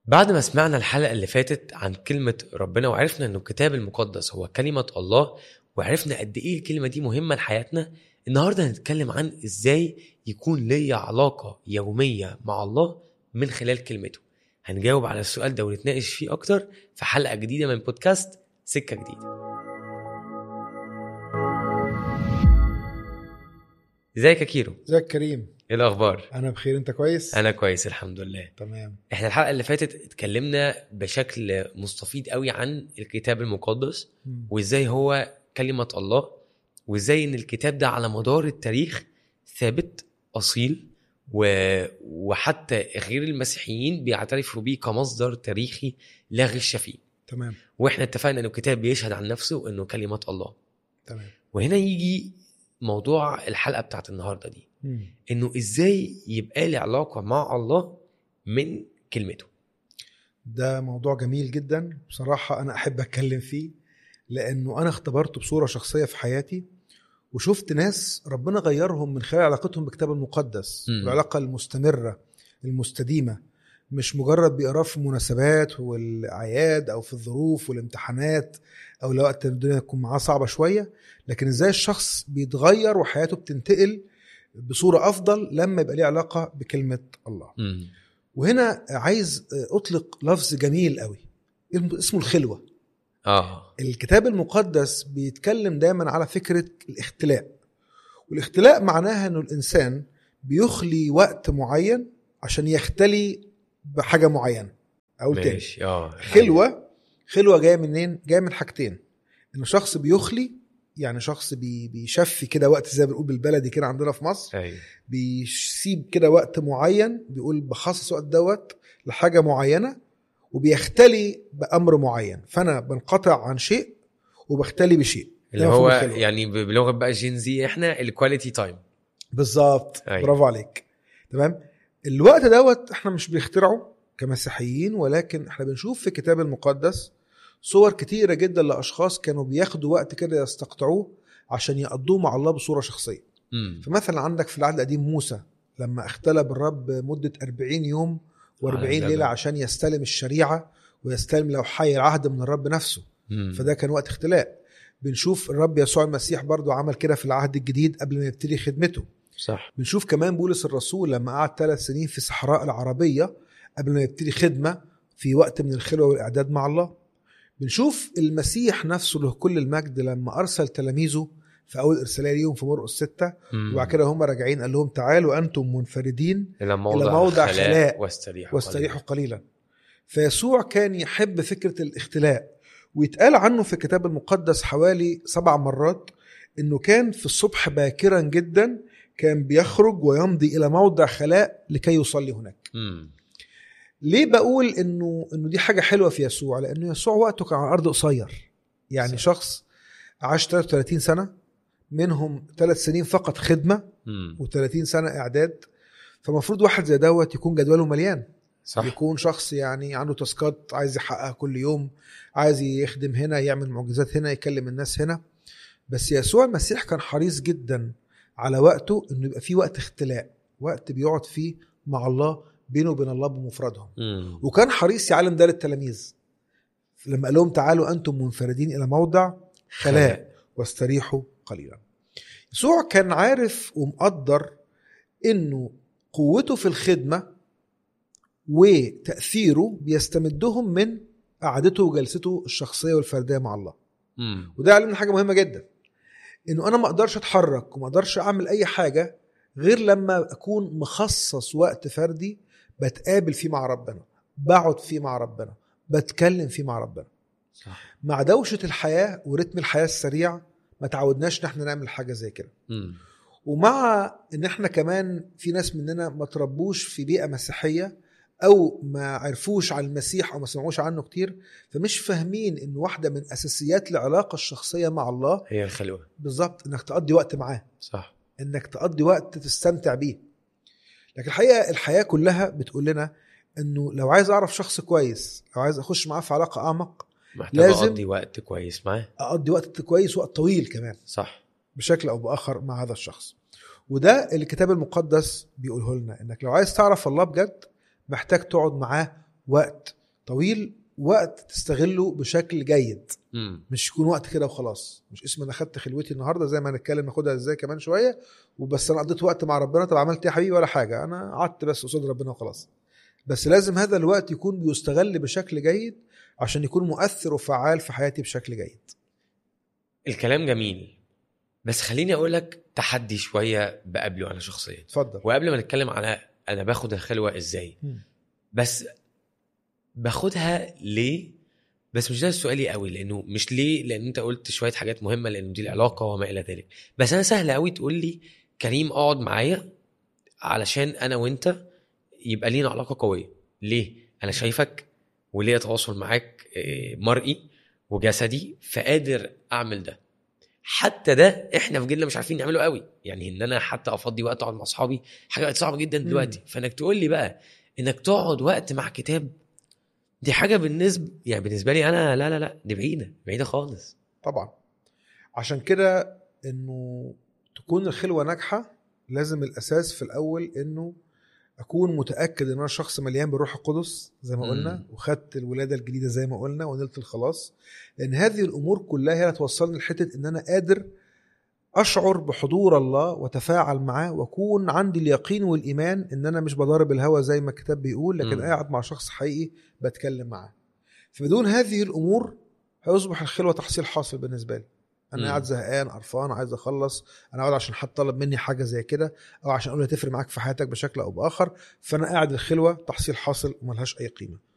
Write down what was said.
بعد ما سمعنا الحلقة اللي فاتت عن كلمة ربنا وعرفنا انه الكتاب المقدس هو كلمة الله وعرفنا قد ايه الكلمة دي مهمة لحياتنا النهاردة هنتكلم عن ازاي يكون ليا علاقة يومية مع الله من خلال كلمته هنجاوب على السؤال ده ونتناقش فيه اكتر في حلقة جديدة من بودكاست سكة جديدة ازيك يا كيرو ازيك كريم ايه الاخبار انا بخير انت كويس انا كويس الحمد لله تمام احنا الحلقه اللي فاتت اتكلمنا بشكل مستفيض قوي عن الكتاب المقدس مم. وازاي هو كلمه الله وازاي ان الكتاب ده على مدار التاريخ ثابت اصيل و... وحتى غير المسيحيين بيعترفوا بيه كمصدر تاريخي لا غش فيه تمام واحنا اتفقنا ان الكتاب بيشهد عن نفسه انه كلمه الله تمام وهنا يجي موضوع الحلقه بتاعت النهارده دي مم. انه ازاي يبقى لي علاقه مع الله من كلمته ده موضوع جميل جدا بصراحة أنا أحب أتكلم فيه لأنه أنا اختبرته بصورة شخصية في حياتي وشفت ناس ربنا غيرهم من خلال علاقتهم بالكتاب المقدس مم. العلاقة المستمرة المستديمة مش مجرد بيقراه في المناسبات والأعياد أو في الظروف والامتحانات أو لو وقت الدنيا تكون معاه صعبة شوية لكن إزاي الشخص بيتغير وحياته بتنتقل بصورة أفضل لما يبقى ليه علاقة بكلمة الله امم وهنا عايز اطلق لفظ جميل قوي اسمه الخلوه اه الكتاب المقدس بيتكلم دايما على فكره الاختلاء والاختلاء معناها انه الانسان بيخلي وقت معين عشان يختلي بحاجه معينه اقول تاني ماشي اه خلوه خلوه جايه منين جايه من حاجتين انه شخص بيخلي يعني شخص بي بيشفي كده وقت زي ما بنقول بالبلدي كده عندنا في مصر ايوه بيسيب كده وقت معين بيقول بخصص وقت دوت لحاجه معينه وبيختلي بامر معين فانا بنقطع عن شيء وبختلي بشيء اللي ده مفهوم هو الخلوة. يعني ب- بلغه بقى جين زي احنا الكواليتي تايم بالظبط أيوة. برافو عليك تمام الوقت دوت احنا مش بنخترعه كمسيحيين ولكن احنا بنشوف في الكتاب المقدس صور كتيرة جدا لأشخاص كانوا بياخدوا وقت كده يستقطعوه عشان يقضوه مع الله بصورة شخصية امم فمثلا عندك في العهد القديم موسى لما اختلى بالرب مدة 40 يوم على و40 الجبل. ليلة عشان يستلم الشريعة ويستلم لوحي العهد من الرب نفسه فده كان وقت اختلاء بنشوف الرب يسوع المسيح برضو عمل كده في العهد الجديد قبل ما يبتدي خدمته صح بنشوف كمان بولس الرسول لما قعد ثلاث سنين في صحراء العربية قبل ما يبتدي خدمة في وقت من الخلوة والإعداد مع الله بنشوف المسيح نفسه له كل المجد لما أرسل تلاميذه في أول إرسالية ليهم في مرقس ستة مم. وبعد كده هم راجعين قال لهم تعالوا أنتم منفردين الى موضع, موضع خلاء خلاء واستريحوا واستريحوا قليلا فيسوع كان يحب فكرة الاختلاء ويتقال عنه في الكتاب المقدس حوالي سبع مرات انه كان في الصبح باكرا جدا كان بيخرج ويمضي الى موضع خلاء لكي يصلي هناك امم ليه بقول انه انه دي حاجه حلوه في يسوع لانه يسوع وقته كان على الارض قصير يعني صح. شخص عاش 33 سنه منهم ثلاث سنين فقط خدمه امم و30 سنه اعداد فالمفروض واحد زي دوت يكون جدوله مليان صح يكون شخص يعني عنده تاسكات عايز يحققها كل يوم عايز يخدم هنا يعمل معجزات هنا يكلم الناس هنا بس يسوع المسيح كان حريص جدا على وقته انه يبقى فيه وقت اختلاء وقت بيقعد فيه مع الله بينه وبين الله بمفردهم امم وكان حريص يعلم ده للتلاميذ لما قال لهم تعالوا انتم منفردين الى موضع خلاء واستريحوا قليلا يسوع كان عارف ومقدر انه قوته في الخدمه وتاثيره بيستمدهم من قعدته وجلسته الشخصيه والفرديه مع الله امم وده علمنا حاجه مهمه جدا انه انا ما اقدرش اتحرك وما اقدرش اعمل اي حاجه غير لما اكون مخصص وقت فردي بتقابل فيه مع ربنا بقعد فيه مع ربنا بتكلم فيه مع ربنا صح مع دوشه الحياه ورتم الحياه السريع ما تعودناش ان احنا نعمل حاجه زي كده امم ومع ان احنا كمان في ناس مننا ما تربوش في بيئه مسيحيه او ما عرفوش عن المسيح او ما سمعوش عنه كتير فمش فاهمين ان واحده من اساسيات العلاقه الشخصيه مع الله هي الخلوه بالظبط انك تقضي وقت معاه صح انك تقضي وقت تستمتع بيه لكن الحقيقه الحياه كلها بتقول لنا انه لو عايز اعرف شخص كويس لو عايز اخش معاه في علاقه اعمق محتاج لازم- اقضي وقت كويس معاه اقضي وقت كويس وقت طويل كمان صح بشكل او باخر مع هذا الشخص وده اللي الكتاب المقدس بيقوله لنا انك لو عايز تعرف الله بجد محتاج تقعد معاه وقت طويل وقت تستغله بشكل جيد مم. مش يكون وقت كده وخلاص مش اسم انا خدت خلوتي النهارده زي ما هنتكلم ناخدها ازاي كمان شويه وبس انا قضيت وقت مع ربنا طب عملت ايه يا حبيبي ولا حاجه انا قعدت بس قصاد ربنا وخلاص بس لازم هذا الوقت يكون بيستغل بشكل جيد عشان يكون مؤثر وفعال في حياتي بشكل جيد الكلام جميل بس خليني اقول لك تحدي شويه بقابله انا شخصيا اتفضل وقبل ما نتكلم على انا باخد الخلوه ازاي مم. بس باخدها ليه بس مش ده سؤالي قوي لانه مش ليه لان انت قلت شويه حاجات مهمه لانه دي العلاقه وما الى ذلك بس انا سهل قوي تقول لي كريم اقعد معايا علشان انا وانت يبقى لينا علاقه قويه ليه انا شايفك وليا تواصل معاك آه، مرئي وجسدي فقادر اعمل ده حتى ده احنا في جيلنا مش عارفين نعمله قوي يعني ان انا حتى افضي وقت اقعد مع اصحابي حاجه بقت صعبه جدا دلوقتي فانك تقول لي بقى انك تقعد وقت مع كتاب دي حاجه بالنسبه يعني بالنسبه لي انا لا لا لا دي بعيده بعيده خالص طبعا عشان كده انه تكون الخلوه ناجحه لازم الاساس في الاول انه اكون متاكد ان انا شخص مليان بالروح القدس زي ما مم. قلنا وخدت الولاده الجديده زي ما قلنا ونلت الخلاص لان هذه الامور كلها هي اللي توصلني لحته ان انا قادر اشعر بحضور الله وتفاعل معاه واكون عندي اليقين والايمان ان انا مش بضارب الهوى زي ما الكتاب بيقول لكن مم. قاعد مع شخص حقيقي بتكلم معاه فبدون هذه الامور هيصبح الخلوه تحصيل حاصل بالنسبه لي انا مم. قاعد زهقان قرفان عايز اخلص انا قاعد عشان حد طلب مني حاجه زي كده او عشان اقول له تفرق معاك في حياتك بشكل او باخر فانا قاعد الخلوه تحصيل حاصل وملهاش اي قيمه